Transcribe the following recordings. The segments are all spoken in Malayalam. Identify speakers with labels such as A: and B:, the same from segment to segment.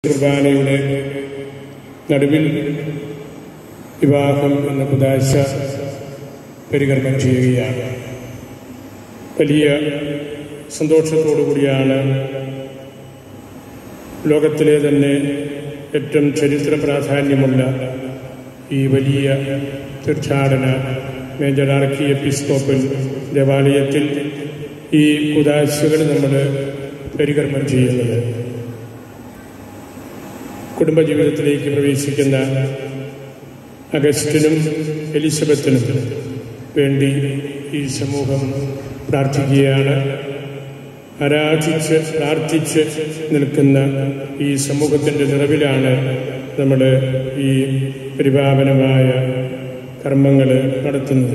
A: കുർബാനയുടെ നടുവിൽ വിവാഹം എന്ന കുതാശ പരികർമ്മം ചെയ്യുകയാണ് വലിയ സന്തോഷത്തോടു കൂടിയാണ് ലോകത്തിലെ തന്നെ ഏറ്റവും ചരിത്ര പ്രാധാന്യമുള്ള ഈ വലിയ തീർത്ഥാടന മേജർ ആർക്കി എപ്പിസ്കോപ്പൽ ദേവാലയത്തിൽ ഈ കുതാശകൾ നമ്മൾ പരികർമ്മം ചെയ്യുന്നത് കുടുംബജീവിതത്തിലേക്ക് പ്രവേശിക്കുന്ന അഗസ്റ്റിനും എലിസബത്തിനും വേണ്ടി ഈ സമൂഹം പ്രാർത്ഥിക്കുകയാണ് ആരാധിച്ച് പ്രാർത്ഥിച്ച് നിൽക്കുന്ന ഈ സമൂഹത്തിൻ്റെ നിറവിലാണ് നമ്മൾ ഈ പരിപാവനമായ കർമ്മങ്ങൾ നടത്തുന്നത്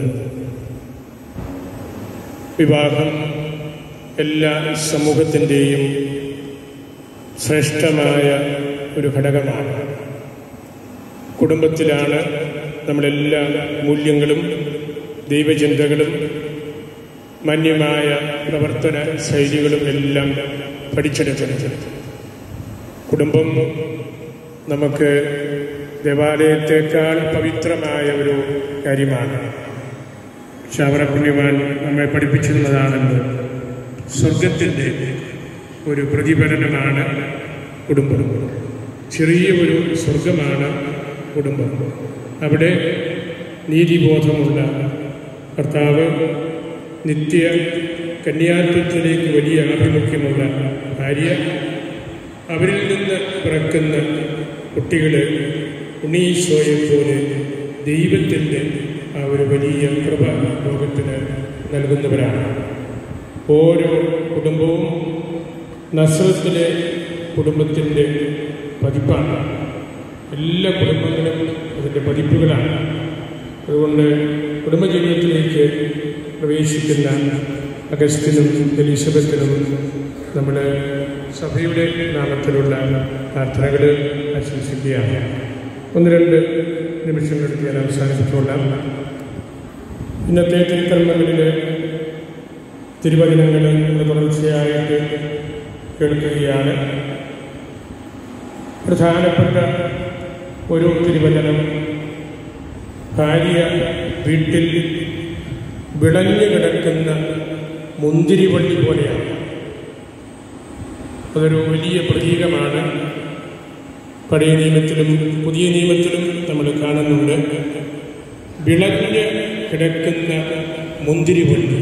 A: വിവാഹം എല്ലാ സമൂഹത്തിൻ്റെയും ശ്രേഷ്ഠമായ ഒരു ഘടകമാണ് കുടുംബത്തിലാണ് നമ്മളെല്ലാ മൂല്യങ്ങളും ദൈവചിന്തകളും മാന്യമായ പ്രവർത്തന ശൈലികളും എല്ലാം പഠിച്ചെടുക്കുന്നത് കുടുംബം നമുക്ക് ദേവാലയത്തെക്കാൾ പവിത്രമായ ഒരു കാര്യമാണ് ശാവറപുണ്യവാൻ നമ്മെ പഠിപ്പിച്ചിരുന്നതാണെന്ന് സ്വർഗത്തിൻ്റെ ഒരു പ്രതിഫലനമാണ് കുടുംബം ചെറിയ ഒരു സ്വർഗമാണ് കുടുംബം അവിടെ നീതിബോധമുള്ള ഭർത്താവ് നിത്യ കന്യാത്വത്തിലേക്ക് വലിയ ആഭിമുഖ്യമുള്ള ഭാര്യ അവരിൽ നിന്ന് പിറക്കുന്ന കുട്ടികൾ ഉണ്ണീശോയെ പോലെ ദൈവത്തിൻ്റെ ആ ഒരു വലിയ കൃപ ലോകത്തിന് നൽകുന്നവരാണ് ഓരോ കുടുംബവും നസ്രത്തിലെ കുടുംബത്തിൻ്റെ പതിപ്പാണ് എല്ലാ കുടുംബങ്ങളും അതിൻ്റെ പതിപ്പുകളാണ് അതുകൊണ്ട് കുടുംബജീവിതത്തിലേക്ക് പ്രവേശിക്കുന്ന അഗസ്റ്റിനും എലിസബത്തിനും നമ്മൾ സഭയുടെ നാമത്തിലുള്ള പ്രാർത്ഥനകൾ ആശംസിക്കുകയാണ് ഒന്ന് രണ്ട് നിമിഷങ്ങളെടുത്ത് ഞാൻ അവസാനിപ്പിച്ചുകൊള്ളാം ഇന്നത്തെ തിരുക്കർമ്മങ്ങളിൽ തിരുവചനങ്ങൾ നമ്മൾ തുടർച്ചയായിട്ട് കേൾക്കുകയാണ് പ്രധാനപ്പെട്ട ഒരു തിരുവചനം ഭാര്യ വീട്ടിൽ വിളഞ്ഞു കിടക്കുന്ന മുന്തിരിവള്ളി പോലെയാണ് അതൊരു വലിയ പ്രതീകമാണ് പഴയ നിയമത്തിലും പുതിയ നിയമത്തിലും നമ്മൾ കാണുന്നുണ്ട് വിളഞ്ഞ് കിടക്കുന്ന മുന്തിരിവള്ളി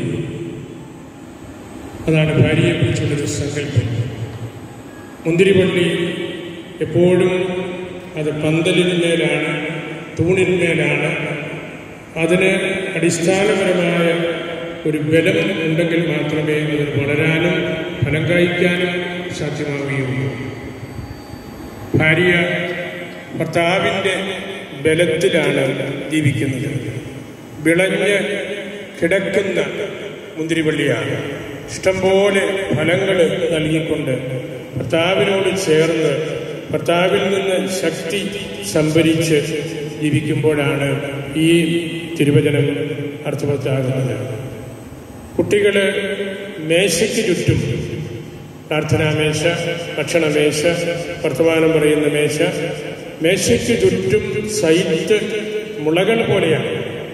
A: അതാണ് ഭാര്യയെക്കുറിച്ചുള്ളൊരു സങ്കല്പം മുന്തിരിവള്ളി എപ്പോഴും അത് പന്തലിന്മേലാണ് തൂണിന്മേലാണ് അതിന് അടിസ്ഥാനപരമായ ഒരു ബലം ഉണ്ടെങ്കിൽ മാത്രമേ അത് വളരാനും ഫലം കഴിക്കാനും സാധ്യമാവുകയുള്ളൂ ഭാര്യ ഭർത്താവിൻ്റെ ബലത്തിലാണ് ജീവിക്കുന്നത് വിളഞ്ഞ് കിടക്കുന്ന മുന്തിരിവള്ളിയാണ് ഇഷ്ടംപോലെ ഫലങ്ങൾ നൽകിക്കൊണ്ട് ഭർത്താവിനോട് ചേർന്ന് ഭർത്താവിൽ നിന്ന് ശക്തി സംഭരിച്ച് ജീവിക്കുമ്പോഴാണ് ഈ തിരുവചനം അർത്ഥവത്താകുന്നത് കുട്ടികൾ മേശയ്ക്ക് ചുറ്റും പ്രാർത്ഥനാമേശ ഭക്ഷണമേശ വർത്തമാനം പറയുന്ന മേശ മേശയ്ക്ക് ചുറ്റും സൈറ്റ് മുളകൾ പോലെയാണ്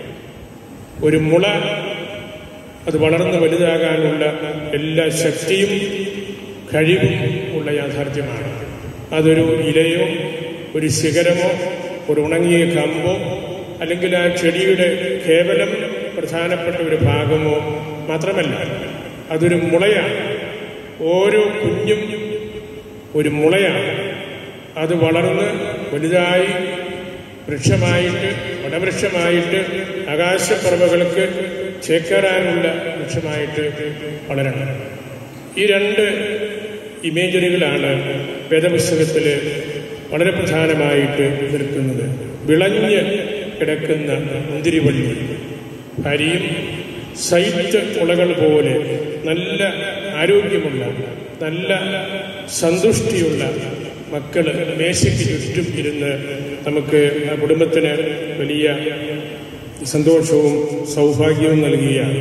A: ഒരു മുള അത് വളർന്ന് വലുതാകാനുള്ള എല്ലാ ശക്തിയും കഴിവും ഉള്ള യാഥാർത്ഥ്യമാണ് അതൊരു ഇലയോ ഒരു ശിഖരമോ ഒരു ഉണങ്ങിയ കമ്പോ അല്ലെങ്കിൽ ആ ചെടിയുടെ കേവലം പ്രധാനപ്പെട്ട ഒരു ഭാഗമോ മാത്രമല്ല അതൊരു മുളയാണ് ഓരോ കുഞ്ഞും ഒരു മുളയാണ് അത് വളർന്ന് വലുതായി വൃക്ഷമായിട്ട് വടവൃക്ഷമായിട്ട് ആകാശപ്പറവകൾക്ക് ചേക്കേറാനുള്ള വൃക്ഷമായിട്ട് വളരണം ഈ രണ്ട് ഇമേജറികളാണ് വേദപുസ്തകത്തിൽ വളരെ പ്രധാനമായിട്ട് നിൽക്കുന്നത് വിളഞ്ഞ് കിടക്കുന്ന മുന്തിരിവള്ളി ഭാര്യയും സൈറ്റ് മുളകൾ പോലെ നല്ല ആരോഗ്യമുള്ള നല്ല സന്തുഷ്ടിയുള്ള മക്കൾ മേശയ്ക്ക് ചുറ്റും ഇരുന്ന് നമുക്ക് ആ കുടുംബത്തിന് വലിയ സന്തോഷവും സൗഭാഗ്യവും നൽകുകയാണ്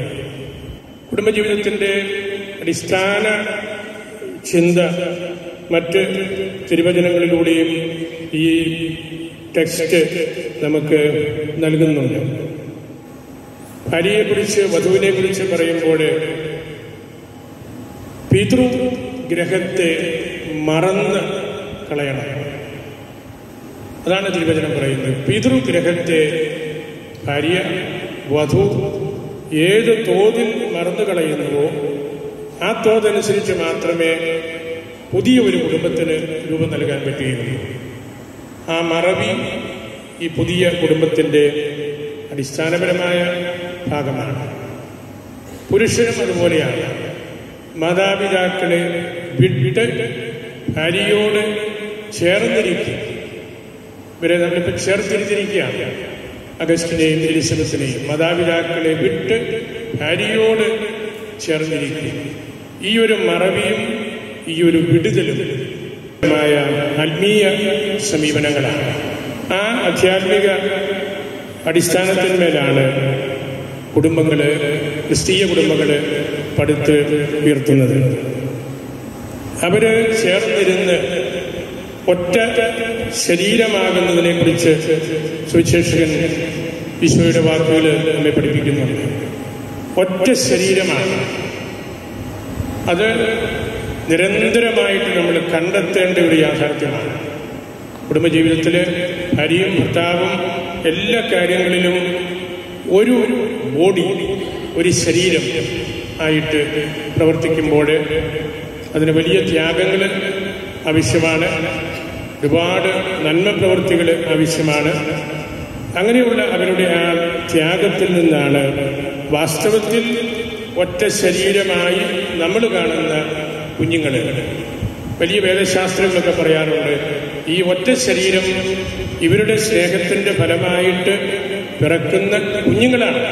A: കുടുംബജീവിതത്തിൻ്റെ അടിസ്ഥാന ചിന്ത മറ്റ് തിരുവചനങ്ങളിലൂടെയും ഈ ടെക്സ്റ്റ് നമുക്ക് നൽകുന്നുണ്ട് ഭാര്യയെക്കുറിച്ച് വധുവിനെ കുറിച്ച് പറയുമ്പോൾ പിതൃഗ്രഹത്തെ മറന്ന് കളയണം അതാണ് തിരുവചനം പറയുന്നത് പിതൃഗ്രഹത്തെ ഭാര്യ വധു ഏത് തോതിൽ മറന്നു കളയുന്നുവോ ആ തോതനുസരിച്ച് മാത്രമേ പുതിയ ഒരു കുടുംബത്തിന് രൂപം നൽകാൻ പറ്റുകയുള്ളൂ ആ മറവി ഈ പുതിയ കുടുംബത്തിൻ്റെ അടിസ്ഥാനപരമായ ഭാഗമാണ് പുരുഷനും അതുപോലെയാണ് മാതാപിതാക്കളെ വിട്ട് ഭാര്യയോട് ചേർന്നിരിക്കും ഇവരെ നമ്മളിപ്പോൾ ചേർത്തിരിച്ചിരിക്കുകയാണ് അഗസ്റ്റിനെയും എലിസബത്തിനെയും മാതാപിതാക്കളെ വിട്ട് ഭാര്യയോട് ചേർന്നിരിക്കും ഈ ഒരു മറവിയും ഈ ഒരു വിടുതലും മായ ആത്മീയ സമീപനങ്ങളാണ് ആ ആധ്യാത്മിക അടിസ്ഥാനത്തിന്മേലാണ് കുടുംബങ്ങള് ക്രിസ്തീയ കുടുംബങ്ങള് പടുത്ത് ഉയർത്തുന്നത് അവര് ചേർന്നിരുന്ന് ഒറ്റ ശരീരമാകുന്നതിനെ കുറിച്ച് സുവിശേഷകൻ ഈശോയുടെ വാക്കുകൾ നമ്മെ പഠിപ്പിക്കുന്നുണ്ട് ഒറ്റ ശരീരമാണ് അത് നിരന്തരമായിട്ട് നമ്മൾ കണ്ടെത്തേണ്ട ഒരു യാഥാർത്ഥ്യമാണ് കുടുംബജീവിതത്തിൽ ഭാര്യയും ഭർത്താവും എല്ലാ കാര്യങ്ങളിലും ഒരു ബോഡി ഒരു ശരീരം ആയിട്ട് പ്രവർത്തിക്കുമ്പോൾ അതിന് വലിയ ത്യാഗങ്ങൾ ആവശ്യമാണ് ഒരുപാട് നന്മ പ്രവൃത്തികൾ ആവശ്യമാണ് അങ്ങനെയുള്ള അവരുടെ ആ ത്യാഗത്തിൽ നിന്നാണ് വാസ്തവത്തിൽ ഒറ്റ ശരീരമായി നമ്മൾ കാണുന്ന കുഞ്ഞുങ്ങൾ വലിയ വേദശാസ്ത്രങ്ങളൊക്കെ പറയാറുണ്ട് ഈ ഒറ്റ ശരീരം ഇവരുടെ സ്നേഹത്തിന്റെ ഫലമായിട്ട് പിറക്കുന്ന കുഞ്ഞുങ്ങളാണ്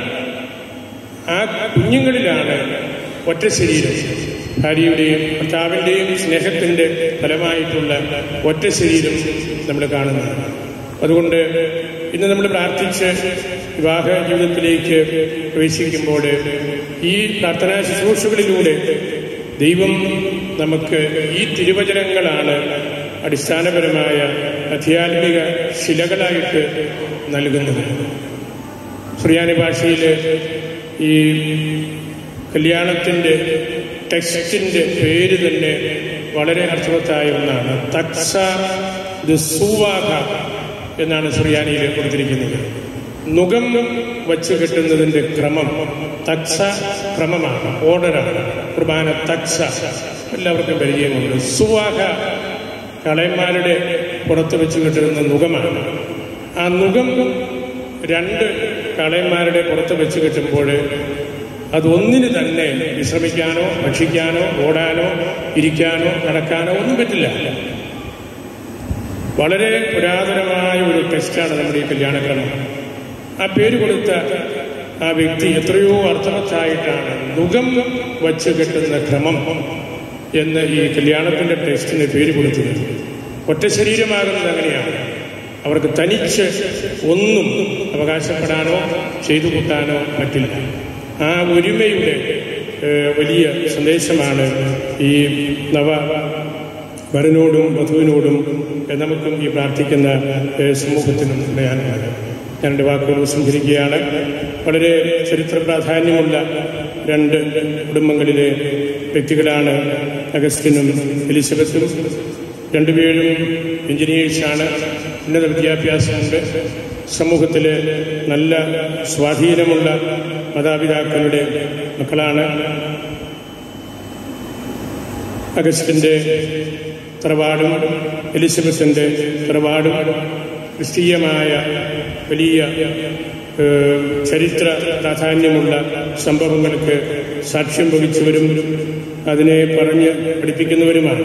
A: ആ കുഞ്ഞുങ്ങളിലാണ് ഒറ്റ ശരീരം ഭാര്യയുടെയും ഭർത്താവിൻ്റെയും സ്നേഹത്തിൻ്റെ ഫലമായിട്ടുള്ള ഒറ്റ ശരീരം നമ്മൾ കാണുന്നത് അതുകൊണ്ട് ഇന്ന് നമ്മൾ പ്രാർത്ഥിച്ച് വിവാഹ ജീവിതത്തിലേക്ക് പ്രവേശിക്കുമ്പോൾ ഈ പ്രാർത്ഥനാ ശുശ്രൂഷകളിലൂടെ ദൈവം നമുക്ക് ഈ തിരുവചനങ്ങളാണ് അടിസ്ഥാനപരമായ ആധ്യാത്മിക ശിലകളായിട്ട് നൽകുന്നത് സുറിയാനി ഭാഷയിൽ ഈ കല്യാണത്തിൻ്റെ ടെക്സ്റ്റിൻ്റെ പേര് തന്നെ വളരെ അർത്ഥവത്തായ ഒന്നാണ് തക്സ ദുസൂവാഹ എന്നാണ് സുറിയാനിയിൽ കൊടുത്തിരിക്കുന്നത് നുകം വച്ച് കെട്ടുന്നതിൻ്റെ ക്രമം തക്സ ക്രമമാണ് ഓർഡറാണ് കുർബാന തക്സ എല്ലാവർക്കും പരിചയമുണ്ട് സുവാഹ കളയന്മാരുടെ പുറത്ത് വെച്ച് കെട്ടുന്ന നുകമാണ് ആ നുകം രണ്ട് കളയന്മാരുടെ പുറത്ത് വെച്ച് കെട്ടുമ്പോൾ അതൊന്നിന് തന്നെ വിശ്രമിക്കാനോ ഭക്ഷിക്കാനോ ഓടാനോ ഇരിക്കാനോ നടക്കാനോ ഒന്നും പറ്റില്ല വളരെ പുരാതനമായ ഒരു ടെസ്റ്റാണ് നമ്മുടെ ഈ കല്യാണക്രമം ആ പേര് കൊടുത്ത ആ വ്യക്തി എത്രയോ അർത്ഥവത്തായിട്ടാണ് മുഖം വച്ച് കെട്ടുന്ന ക്രമം എന്ന് ഈ കല്യാണത്തിന്റെ ടെസ്റ്റിന് പേര് കൊടുത്തത് ഒറ്റ ശരീരമാകുന്നത് അങ്ങനെയാണ് അവർക്ക് തനിച്ച് ഒന്നും അവകാശപ്പെടാനോ ചെയ്തു കൂട്ടാനോ പറ്റില്ല ആ ഒരുമയുടെ ഏഹ്, വലിയ സന്ദേശമാണ് ഈ നവ വരനോടും വധുവിനോടും ഏഹ്, നമുക്കും ഈ പ്രാർത്ഥിക്കുന്ന ഏഹ്, സമൂഹത്തിനും പറയാനുള്ളത് ഞാൻ എൻ്റെ വാക്കുകൾ സംഹരിക്കുകയാണ് വളരെ ചരിത്ര പ്രാധാന്യമുള്ള രണ്ട് കുടുംബങ്ങളിലെ വ്യക്തികളാണ് അഗസ്റ്റിനും എലിസബത്തും രണ്ടുപേരും എഞ്ചിനീയേഴ്സാണ് ഉന്നത വിദ്യാഭ്യാസമുണ്ട് സമൂഹത്തിൽ നല്ല സ്വാധീനമുള്ള മാതാപിതാക്കളുടെ മക്കളാണ് അഗസ്റ്റിൻ്റെ തറവാടും എലിസബത്തിൻ്റെ തറവാടും ക്രിസ്തീയമായ വലിയ ഏഹ്, ചരിത്ര പ്രാധാന്യമുള്ള സംഭവങ്ങൾക്ക് സാക്ഷ്യം വഹിച്ചവരും അതിനെ പറഞ്ഞ് പഠിപ്പിക്കുന്നവരുമാണ്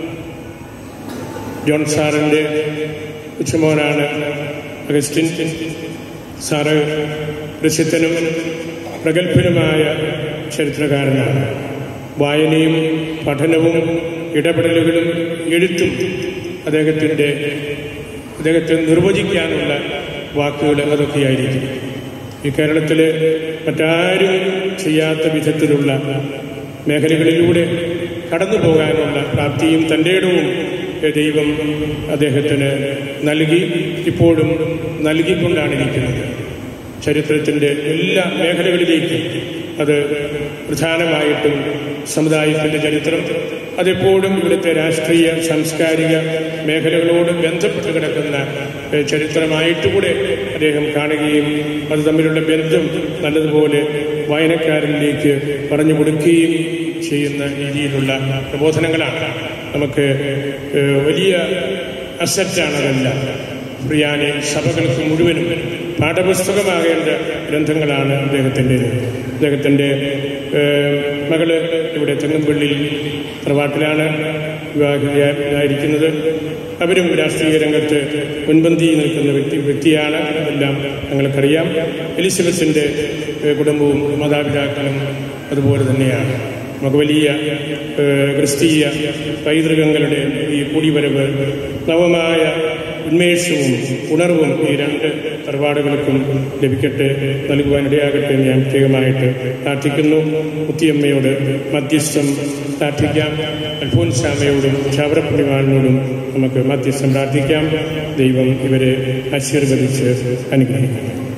A: ജോൺ സാറിൻ്റെ ഉച്ചമോനാണ് അഗസ്റ്റിൻ സാറ് പ്രസിദ്ധനും പ്രഗത്ഭനുമായ ചരിത്രകാരനാണ് വായനയും പഠനവും ഇടപെടലുകളും എഴുത്തും അദ്ദേഹത്തിൻ്റെ അദ്ദേഹത്തെ നിർവചിക്കാനുള്ള വാക്കുകൾ അതൊക്കെയായിരിക്കും ഈ കേരളത്തിൽ മറ്റാരും ചെയ്യാത്ത വിധത്തിലുള്ള മേഖലകളിലൂടെ കടന്നു പോകാനുള്ള പ്രാപ്തിയും തൻ്റെ ഇടവും ദൈവം അദ്ദേഹത്തിന് നൽകി ഇപ്പോഴും നൽകിക്കൊണ്ടാണ് ഇരിക്കുന്നത് ചരിത്രത്തിൻ്റെ എല്ലാ മേഖലകളിലേക്കും അത് പ്രധാനമായിട്ടും സമുദായത്തിൻ്റെ ചരിത്രം അതെപ്പോഴും ഇവിടുത്തെ രാഷ്ട്രീയ സാംസ്കാരിക മേഖലകളോട് ബന്ധപ്പെട്ട് കിടക്കുന്ന ഏഹ്, ചരിത്രമായിട്ട് കൂടെ അദ്ദേഹം കാണുകയും അത് തമ്മിലുള്ള ബന്ധം നല്ലതുപോലെ വായനക്കാരിലേക്ക് പറഞ്ഞു കൊടുക്കുകയും ചെയ്യുന്ന രീതിയിലുള്ള പ്രബോധനങ്ങളാണ് നമുക്ക് ഏഹ്, വലിയ അസറ്റാണ് അതെല്ലാം പ്രിയാനെ സഭകൾക്ക് മുഴുവനും പാഠപുസ്തകമാകേണ്ട ഗ്രന്ഥങ്ങളാണ് അദ്ദേഹത്തിൻ്റെത് അദ്ദേഹത്തിൻ്റെ ഏഹ്, മകള് ഇവിടെ തെങ്ങുംപള്ളിയിൽ തറവാട്ടിലാണ് വിവാഹിതയായിരിക്കുന്നത് അവരും രാഷ്ട്രീയ രംഗത്ത് മുൻപന്തി നിൽക്കുന്ന വ്യക്തി വ്യക്തിയാണ് അതെല്ലാം ഞങ്ങൾക്കറിയാം എലിസബത്തിൻ്റെ ഏഹ്, കുടുംബവും മാതാപിതാക്കളും അതുപോലെ തന്നെയാണ് നമുക്ക് വലിയ ഏഹ്, ക്രിസ്തീയ പൈതൃകങ്ങളുടെ ഈ കൂടിവരവ് നവമായ ഉന്മേഷവും ഉണർവും ഈ രണ്ട് തറവാടുകൾക്കും ലഭിക്കട്ടെ നൽകുവാനിടയാകട്ടെ എന്ന് ഞാൻ പ്രത്യേകമായിട്ട് പ്രാർത്ഥിക്കുന്നു മുത്തിയമ്മയോട് മധ്യസ്ഥം പ്രാർത്ഥിക്കാം അൽഫോൻസാമയോടും ചാവറപ്പുണ്ണിമാളിനോടും നമുക്ക് മധ്യസ്ഥം പ്രാർത്ഥിക്കാം ദൈവം ഇവരെ ആശീർവദിച്ച് അനുഗ്രഹിക്കണം